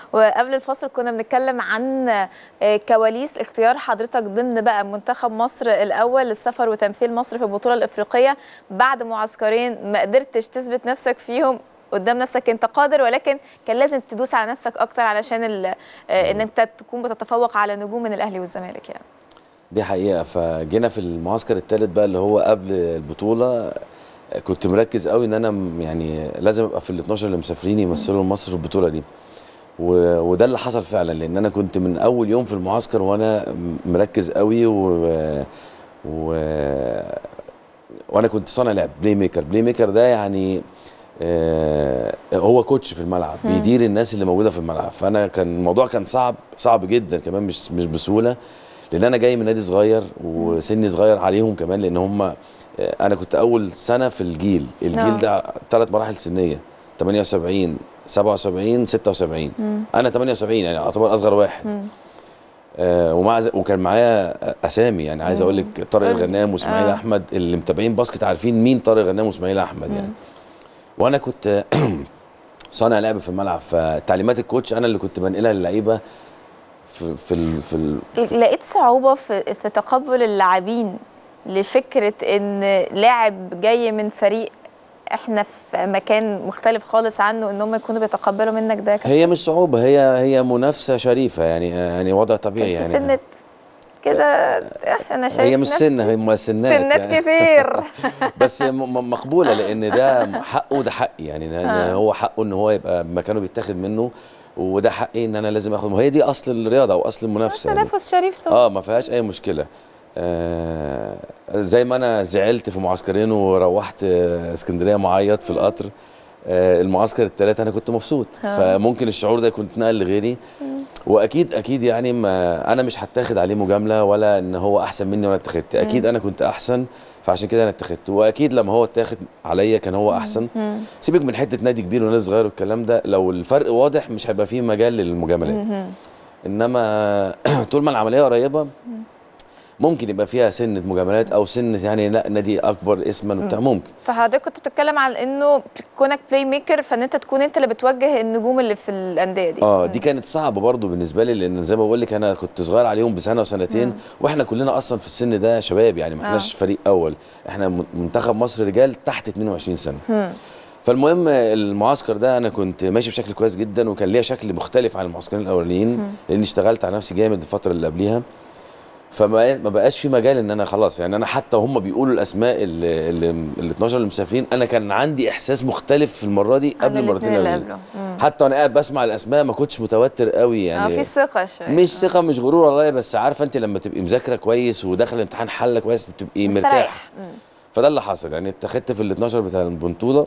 وقبل الفصل كنا بنتكلم عن آه، كواليس اختيار حضرتك ضمن بقى منتخب مصر الاول للسفر وتمثيل مصر في البطوله الافريقيه بعد معسكرين ما قدرتش تثبت نفسك فيهم قدام نفسك انت قادر ولكن كان لازم تدوس على نفسك اكتر علشان ال- آه، ان انت تكون بتتفوق على نجوم من الاهلي والزمالك يعني دي حقيقه فجينا في المعسكر الثالث بقى اللي هو قبل البطوله كنت مركز قوي ان انا م- يعني لازم ابقى في ال 12 اللي مسافرين يمثلوا مصر في البطوله دي و- وده اللي حصل فعلا لان انا كنت من اول يوم في المعسكر وانا م- مركز قوي و, و... وانا كنت صانع لعب بلاي ميكر بلاي ميكر ده يعني آه، هو كوتش في الملعب مم. بيدير الناس اللي موجوده في الملعب فانا كان الموضوع كان صعب صعب جدا كمان مش مش بسهوله لان انا جاي من نادي صغير وسني صغير عليهم كمان لان هم آه، انا كنت اول سنه في الجيل آه. الجيل ده ثلاث مراحل سنيه 78 77 76 مم. انا 78 يعني اعتبر اصغر واحد آه ومع ز- وكان معايا اسامي يعني عايز اقول لك طارق قولي. الغنام واسماعيل آه. احمد اللي متابعين باسكت عارفين مين طارق الغنام واسماعيل احمد يعني وانا كنت صانع لعب في الملعب فتعليمات الكوتش انا اللي كنت بنقلها للعيبه في في ال في ال لقيت صعوبة في في تقبل اللاعبين لفكرة إن لاعب جاي من فريق إحنا في مكان مختلف خالص عنه إن هم يكونوا بيتقبلوا منك ده كابتن؟ هي مش صعوبه هي هي منافسه شريفه يعني يعني وضع طبيعي في يعني سنة كده أنا شايف هي مش نفسي سنه هي سنات سنات يعني. كتير بس م- م- مقبوله لان ده حقه وده حقي يعني إن آه. هو حقه ان هو يبقى مكانه بيتاخد منه وده حقي ان انا لازم اخد وهي دي اصل الرياضه او اصل المنافسه يعني. تنافس شريف طبعا اه ما فيهاش اي مشكله آه زي ما انا زعلت في معسكرين وروحت آه، اسكندريه معيط في القطر آه المعسكر الثالث انا كنت مبسوط آه. فممكن الشعور ده يكون اتنقل لغيري واكيد اكيد يعني ما انا مش هتاخد عليه مجامله ولا ان هو احسن مني وانا اتخذت اكيد مم. انا كنت احسن فعشان كده انا اتخذت واكيد لما هو اتاخد عليا كان هو احسن سيبك من حته نادي كبير وناس صغير والكلام ده لو الفرق واضح مش هيبقى فيه مجال للمجاملات انما طول ما العمليه قريبه ممكن يبقى فيها سنه مجاملات او سنه يعني لا نادي اكبر اسما وبتاع ممكن فحضرتك كنت بتتكلم عن إنه كونك بلاي ميكر فإن أنت تكون أنت اللي بتوجه النجوم اللي في الأندية دي اه دي كانت صعبه برضو بالنسبه لي لان زي ما بقول لك انا كنت صغير عليهم بسنه وسنتين مم. واحنا كلنا اصلا في السن ده شباب يعني ما احناش آه. فريق اول احنا من- منتخب مصر رجال تحت 22 سنه مم. فالمهم المعسكر ده انا كنت ماشي بشكل كويس جدا وكان ليا شكل مختلف عن المعسكرين الاولانيين مم. لاني اشتغلت على نفسي جامد الفتره اللي قبليها فما ما بقاش في مجال ان انا خلاص يعني انا حتى هم بيقولوا الاسماء اللي اللي ال 12 اللي مسافرين انا كان عندي احساس مختلف في المره دي عن قبل المرتين الاتنين اللي الاولانيين قبله. مم. حتى وانا قاعد بسمع الاسماء ما كنتش متوتر قوي يعني اه في ثقة شوية مش ثقه مش غرور والله بس عارفه انت لما تبقي مذاكره كويس وداخل الامتحان حله كويس بتبقي مرتاح مستريح مم. فده اللي حصل يعني اتخذت في ال 12 بتاع البنطوله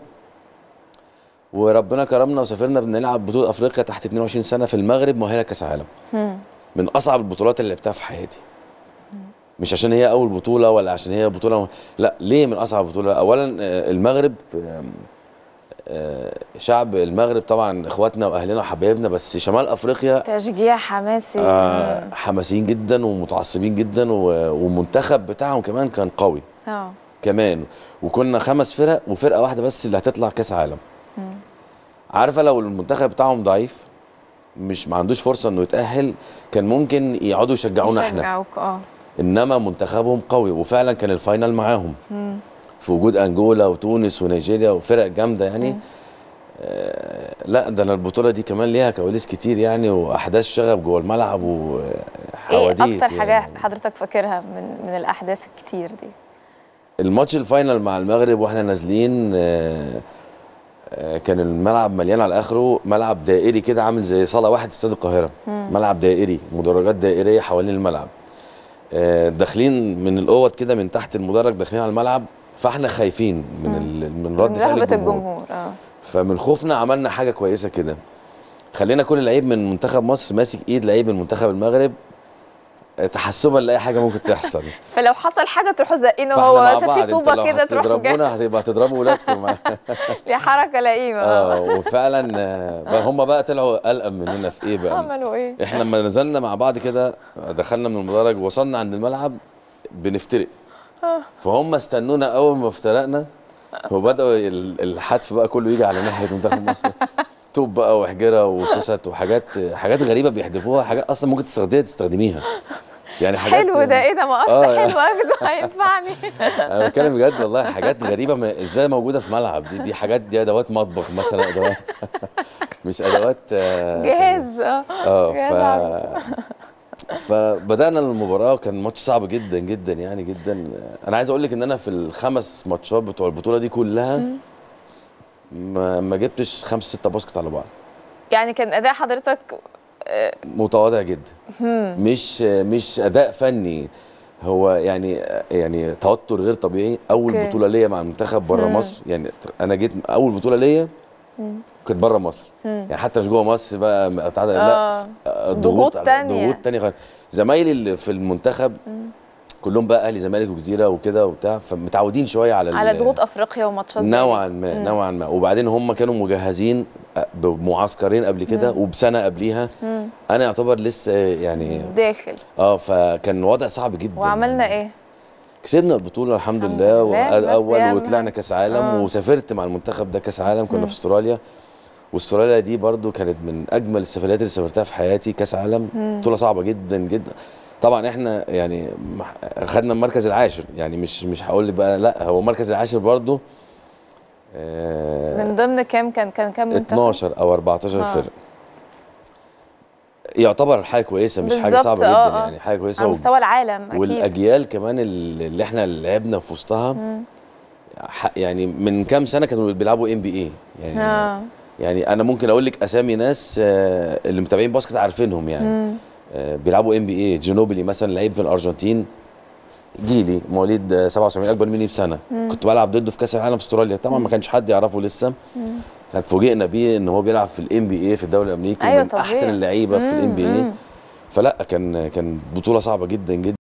وربنا كرمنا وسافرنا بنلعب بطوله افريقيا تحت 22 سنه في المغرب مؤهله كاس عالم مم. من اصعب البطولات اللي لعبتها في حياتي مش عشان هي اول بطوله ولا عشان هي بطوله لا ليه من اصعب بطوله اولا آه، المغرب آه، آه، شعب المغرب طبعا اخواتنا واهلنا وحبايبنا بس شمال افريقيا تشجيع حماسي آه حماسيين جدا ومتعصبين جدا و- والمنتخب بتاعهم كمان كان قوي اه كمان وكنا خمس فرق وفرقه واحده بس اللي هتطلع كاس عالم مم. عارفه لو المنتخب بتاعهم ضعيف مش ما عندوش فرصه انه يتاهل كان ممكن يقعدوا يشجعونا احنا يشجعوك اه انما منتخبهم قوي وفعلا كان الفاينل معاهم مم. في وجود انجولا وتونس ونيجيريا وفرق جامده يعني آه لا ده انا البطوله دي كمان ليها كواليس كتير يعني واحداث شغب جوه الملعب ايه وحواديت اكتر حاجة يعني. حضرتك فاكرها من من الاحداث الكتير دي الماتش الفاينل مع المغرب واحنا نازلين آه، آه، كان الملعب مليان على اخره ملعب دائري كده عامل زي صاله واحد استاد القاهره مم. ملعب دائري مدرجات دائريه حوالين الملعب آه، داخلين من الاوض كده من تحت المدرج داخلين على الملعب فاحنا خايفين من ال... من رد من فعل رهبة الجمهور الجمهور اه فمن خوفنا عملنا حاجه كويسه كده خلينا كل لعيب من منتخب مصر ماسك ايد لعيب من منتخب المغرب آه، تحسبا لاي حاجه ممكن تحصل فلو حصل حاجة تروحوا زقينه فاحنا هو مع مثلا بعض في انت طوبة لو كده تروحوا جاي هتضربونا هتبقى هتضربوا ولادكم دي حركة لئيمة اه وفعلا آه، بقى هم بقى طلعوا قلقان مننا في ايه بقى عملوا ايه؟ احنا لما نزلنا مع بعض كده دخلنا من المدرج وصلنا عند الملعب بنفترق آه. فهم استنونا اول ما افترقنا وبداوا ال- الحتف بقى كله يجي على ناحيه منتخب مصر توب بقى وحجره وسوست وحاجات حاجات غريبه بيحدفوها حاجات اصلا ممكن تستخدميها تستخدميها يعني حاجات حلو ده ايه ده مقص آه. حلو اخده هينفعني انا بتكلم بجد والله حاجات غريبه ما ازاي موجوده في ملعب دي دي حاجات دي ادوات مطبخ مثلا ادوات مش ادوات آه، جهاز اه اه جهاز ف عروسة. فبدانا المباراه كان ماتش صعب جدا جدا يعني جدا انا عايز اقول لك ان انا في الخمس ماتشات بتوع البطوله دي كلها ما, ما جبتش خمس ستة باسكت على بعض يعني كان اداء حضرتك متواضع جدا مش مش اداء فني هو يعني يعني توتر غير طبيعي اول أوكي. بطوله ليا مع المنتخب بره مم. مصر يعني انا جيت اول بطوله ليا كانت بره مصر يعني حتى مش جوه مصر بقى بتاع ده، آه. لا ضغوط على- تانية. ضغوط تانية خالص زمايلي اللي في المنتخب كلهم بقى اهلي زمالك وجزيره وكده وبتاع فمتعودين شويه على ال- على ضغوط افريقيا وماتشات زي دي. نوعا ما نوعا ما وبعدين هم كانوا مجهزين بمعسكرين قبل كده وبسنه قبليها انا يعتبر لسه يعني داخل اه فكان وضع صعب جدا وعملنا ايه كسبنا البطوله الحمد الحمد لله لله، بس دي اول أهم وطلعنا حاجة. كاس عالم آه. وسافرت مع المنتخب ده كاس عالم كنا في استراليا واستراليا دي برضو كانت من اجمل السفريات اللي سافرتها في حياتي كاس عالم بطوله صعبه جدا جدا طبعا احنا يعني مح- خدنا المركز العاشر يعني مش مش هقول لك بقى لا هو المركز العاشر برضو آه من ضمن كام كان كان كام منتخب 12 او 14 آه. فرق يعتبر حاجه كويسه مش حاجه بالظبط، صعبه جدا آه، آه. يعني حاجه كويسه على و- مستوى العالم اكيد والاجيال كمان اللي اللي احنا لعبنا في وسطها ح- يعني من كام سنه كانوا بيلعبوا ام بي اي يعني اه يعني انا ممكن اقول لك اسامي ناس آه، اللي متابعين باسكت عارفينهم يعني آه، بيلعبوا ام بي اي جينوبيلي مثلا لعيب في الارجنتين جيلي مواليد آه، 77 اكبر مني بسنه كنت بلعب ضده في كاس العالم في استراليا طبعا ما كانش حد يعرفه لسه احنا اتفوجئنا بيه ان هو بيلعب في الام بي اي في الدوري الامريكي أيوة ومن طبيعي. احسن اللعيبه في مم، الام بي اي مم. فلا كان كان بطوله صعبه جدا جدا